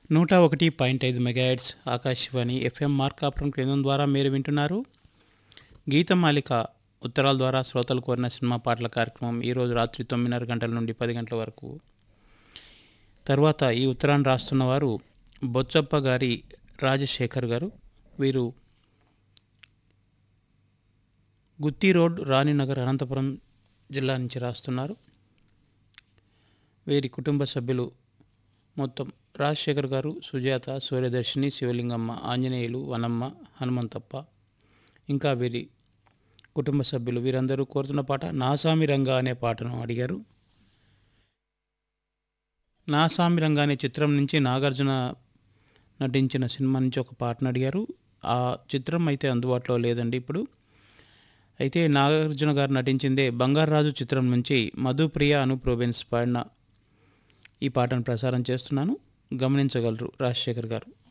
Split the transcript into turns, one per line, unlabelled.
నూట ఒకటి పాయింట్ ఐదు మెగాహెడ్స్ ఆకాశవాణి ఎఫ్ఎం మార్కాపురం కేంద్రం ద్వారా మీరు వింటున్నారు గీతమాలిక ఉత్తరాల ద్వారా శ్రోతలు కోరిన సినిమా పాటల కార్యక్రమం ఈరోజు రాత్రి తొమ్మిదిన్నర గంటల నుండి పది గంటల వరకు తర్వాత ఈ ఉత్తరాన్ని రాస్తున్న వారు బొచ్చప్ప గారి రాజశేఖర్ గారు వీరు గుత్తి రోడ్ రాణినగర్ అనంతపురం జిల్లా నుంచి రాస్తున్నారు వీరి కుటుంబ సభ్యులు మొత్తం రాజశేఖర్ గారు సుజాత సూర్యదర్శిని శివలింగమ్మ ఆంజనేయులు వనమ్మ హనుమంతప్ప ఇంకా వీరి కుటుంబ సభ్యులు వీరందరూ కోరుతున్న పాట నాసామి రంగా అనే పాటను అడిగారు నాసామి రంగా అనే చిత్రం నుంచి నాగార్జున నటించిన సినిమా నుంచి ఒక పాటను అడిగారు ఆ చిత్రం అయితే అందుబాటులో లేదండి ఇప్పుడు అయితే నాగార్జున గారు నటించిందే బంగారాజు చిత్రం నుంచి మధుప్రియ అనూప్ రూబెన్స్ పాడిన ఈ పాటను ప్రసారం చేస్తున్నాను గమనించగలరు రాజశేఖర్ గారు